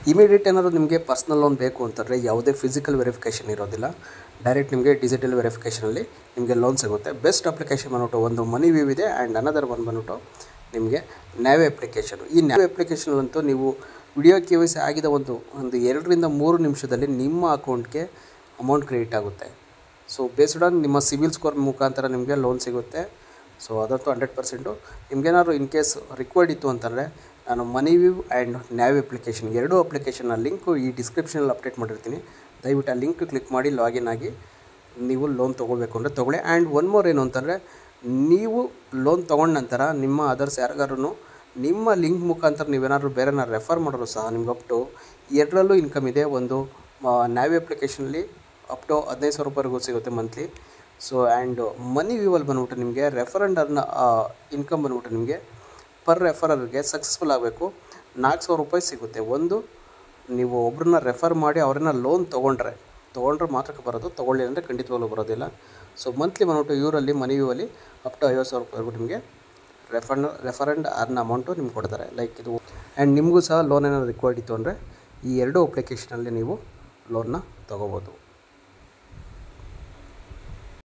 immediate ಏನಾದರೂ ನಿಮಗೆ personal loan ಬೇಕು ಅಂತಂದರೆ ಯಾವುದೇ ಫಿಸಿಕಲ್ ವೆರಿಫಿಕೇಷನ್ ಇರೋದಿಲ್ಲ ಡೈರೆಕ್ಟ್ ನಿಮಗೆ ಡಿಜಿಟಲ್ ವೆರಿಫಿಕೇಷನಲ್ಲಿ ನಿಮಗೆ ಲೋನ್ ಸಿಗುತ್ತೆ ಬೆಸ್ಟ್ ಅಪ್ಲಿಕೇಶನ್ ಬಂದ್ಬಿಟ್ಟು ಒಂದು ಮನಿ ವ್ಯೂ ಇದೆ ಆ್ಯಂಡ್ ಅನದರ್ ಒನ್ ಬಂದ್ಬಿಟ್ಟು ನಿಮಗೆ ನ್ಯಾವ್ ಅಪ್ಲಿಕೇಶನ್ ಈ ನ್ಯಾವ್ ಅಪ್ಲಿಕೇಶನಲ್ಲಂತೂ ನೀವು ವಿಡಿಯೋ ಕೆ ವೈ ಸಿ ಆಗಿದ ಒಂದು ಒಂದು ಎರಡರಿಂದ ಮೂರು ನಿಮಿಷದಲ್ಲಿ ನಿಮ್ಮ ಅಕೌಂಟ್ಗೆ ಅಮೌಂಟ್ ಕ್ರೆಡಿಟ್ ಆಗುತ್ತೆ ಸೊ ಬೇಸ್ಡ್ ಆನ್ ನಿಮ್ಮ ಸಿವಿಲ್ ಸ್ಕೋರ್ ಮುಖಾಂತರ ನಿಮಗೆ ಲೋನ್ ಸಿಗುತ್ತೆ ಸೊ ಅದಂತೂ ಹಂಡ್ರೆಡ್ ಪರ್ಸೆಂಟು ನಿಮಗೇನಾದ್ರು ಇನ್ ಕೇಸ್ ರಿಕ್ವೈರ್ಡ್ ಇತ್ತು ಅಂತಂದರೆ ನಾನು Money View and Navi application ಎರಡೂ ಅಪ್ಲಿಕೇಶನ್ನ ಲಿಂಕು ಈ ಡಿಸ್ಕ್ರಿಪ್ಷನಲ್ಲಿ ಅಪ್ಡೇಟ್ ಮಾಡಿರ್ತೀನಿ ದಯವಿಟ್ಟು ಆ ಲಿಂಕ್ ಕ್ಲಿಕ್ ಮಾಡಿ ಲಾಗಿನ್ ಆಗಿ ನೀವು ಲೋನ್ ತೊಗೋಬೇಕು ಅಂದರೆ ತೊಗೊಳ್ಳಿ ಆ್ಯಂಡ್ ಒನ್ ಮೋರ್ ಏನು ಅಂತಂದರೆ ನೀವು ಲೋನ್ ತೊಗೊಂಡ ನಂತರ ನಿಮ್ಮ ಅದರ್ಸ್ ಯಾರಿಗಾರು ನಿಮ್ಮ ಲಿಂಕ್ ಮುಖಾಂತರ ನೀವೇನಾದ್ರು ಬೇರೆನ ರೆಫರ್ ಮಾಡಿದ್ರು ಸಹ ನಿಮ್ಗೆ ಅಪ್ ಟು ಎರಡರಲ್ಲೂ ಇನ್ಕಮ್ ಇದೆ ಒಂದು ನ್ಯಾವಿ ಅಪ್ಲಿಕೇಶನಲ್ಲಿ ಅಪ್ ಟು ಹದಿನೈದು ಸಾವಿರ ರೂಪಾಯಿವರೆಗೂ ಸಿಗುತ್ತೆ ಮಂತ್ಲಿ ಸೊ ಆ್ಯಂಡ್ ಮನಿ ವ್ಯೂವಲ್ಲಿ ಬಂದ್ಬಿಟ್ಟು ನಿಮಗೆ ರೆಫರೆಂಡ್ ಅರ್ನ ಇನ್ಕಮ್ ಬಂದ್ಬಿಟ್ಟು ನಿಮಗೆ ಪರ್ ರೆಫರರ್ಗೆ ಸಕ್ಸಸ್ಫುಲ್ ಆಗಬೇಕು ನಾಲ್ಕು ಸಾವಿರ ರೂಪಾಯಿ ಸಿಗುತ್ತೆ ಒಂದು ನೀವು ಒಬ್ಬರನ್ನ ರೆಫರ್ ಮಾಡಿ ಅವ್ರನ್ನ ಲೋನ್ ತೊಗೊಂಡ್ರೆ ತೊಗೊಂಡ್ರೆ ಮಾತ್ರಕ್ಕೆ ಬರೋದು ತೊಗೊಳ್ಳಿ ಅಂದರೆ ಖಂಡಿತವಾಗ್ಲೂ ಬರೋದಿಲ್ಲ ಸೊ ಮಂತ್ಲಿ ಬಂದ್ಬಿಟ್ಟು ಇವರಲ್ಲಿ ಮನಿ ವ್ಯೂವಲ್ಲಿ ಅಪ್ ಟು ಐವತ್ತು ಸಾವಿರ ರೂಪಾಯಿವರೆಗೂ ನಿಮಗೆ ರೆಫಂಡ್ ರೆಫರೆಂಡ್ ಅರ್ನ್ ಅಮೌಂಟು ನಿಮ್ಗೆ ಕೊಡ್ತಾರೆ ಲೈಕ್ ಇದು ಆ್ಯಂಡ್ ನಿಮಗೂ ಸಹ ಲೋನ್ ಏನಾದ್ರು ರಿಕ್ವೈರ್ಡ್ ಇತ್ತು ಅಂದರೆ ಈ ಎರಡೂ ಅಪ್ಲಿಕೇಶನಲ್ಲಿ ನೀವು ಲೋನ್ನ ತೊಗೋಬೋದು